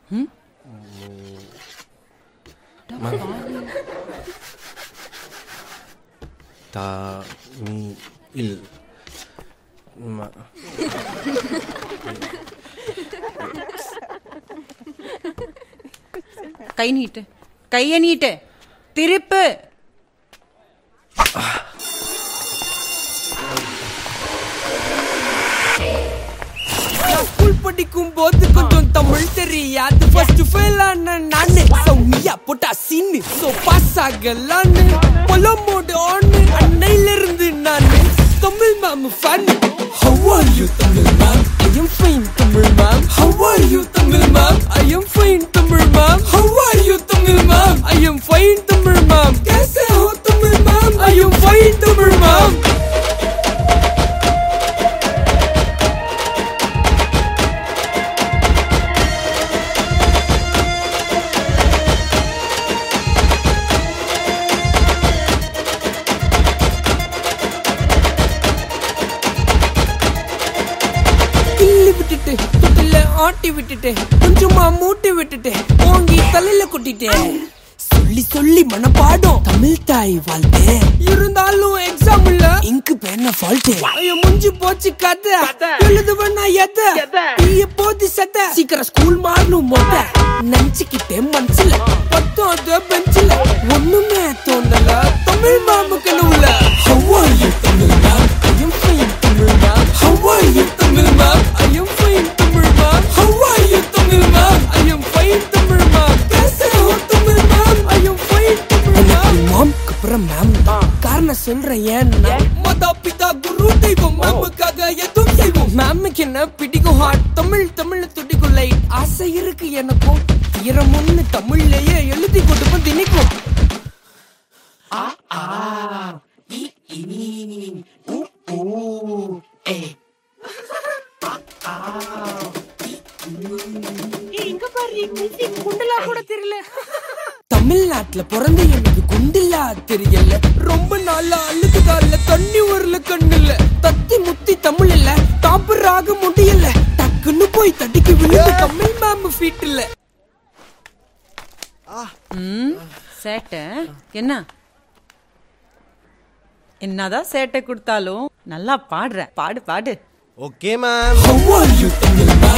தா மீ இல் ம கை நீட்டு கைய நீட்டு திருப்பு ஸ்கூல் படிக்கும் போது கொஞ்சம் தமிழ் தெரியாது ஃபர்ஸ்ட் ஃபெயில் ஆன நானு சௌமியா போட்டா சீனு சோ பாஸ் ஆகலான்னு பொலமோடு ஆனு அன்னையில இருந்து நானு Tamil ma'am fun How are you Tamil ma'am I am fine Tamil ma'am How are you Tamil ma'am I am fine Tamil ma'am How are you Tamil ma'am I am fine Tamil ma'am कैसे हो Tamil ma'am I am fine Tamil ma'am கிள்ளி விட்டுட்டு தொட்டில ஆட்டி விட்டுட்டு கொஞ்சமா மூட்டி விட்டுட்டு ஓங்கி தலையில கொட்டிட்டேன் சொல்லி சொல்லி மனப்பாடம் தமிழ் தாய் வாழ்க்கை இருந்தாலும் எக்ஸாம் இல்ல இங்கு பேன ஃபால்ட் என் முஞ்சி போச்சு கதை எழுதுவனா எத நீ போதி சத்த சீக்கிரம் ஸ்கூல் மாறணும் மொத நினைச்சுக்கிட்டே மனசுல பத்தாவது பெஞ்சில ஒண்ணுமே தோணல தமிழ் மாமு கனவுல How are you Tamil ma'am I am fine Tamil ma'am How are you Tamil ma'am I am fine Tamil ma'am How are you Tamil ma'am I am fine Tamil ma'am कैसे हो Tamil ma'am I am fine Tamil ma'am ma'am அப்புறம் மேம் காரணம் சொல்றேன் ஏன்னா மாதா பிதா குரு தெய்வம் மேமுக்காக எதுவும் செய்வோம் மேமுக்கு என்ன பிடிக்கும் ஹார்ட் தமிழ் தமிழ் துடிக்கும் லைட் ஆசை இருக்கு எனக்கும் தீரம் ஒண்ணு தமிழ்லயே எழுதி கொடுப்போம் திணிக்கும் தமிழ்நாட்டுல பிறந்த எனக்கு குண்டில்லா தெரியல ரொம்ப நாளா அழுது கால தண்ணி வரல கண்ணுல தத்தி முத்தி தமிழ் இல்ல டாப்பர் ஆக முடியல டக்குன்னு போய் தடிக்கு விழுந்து தமிழ் மேம் ஃபீட்ல சேட்டை என்ன என்னதான் சேட்டை கொடுத்தாலும் நல்லா பாடுற பாடு பாடு okay ma'am How are you Tamil ma'am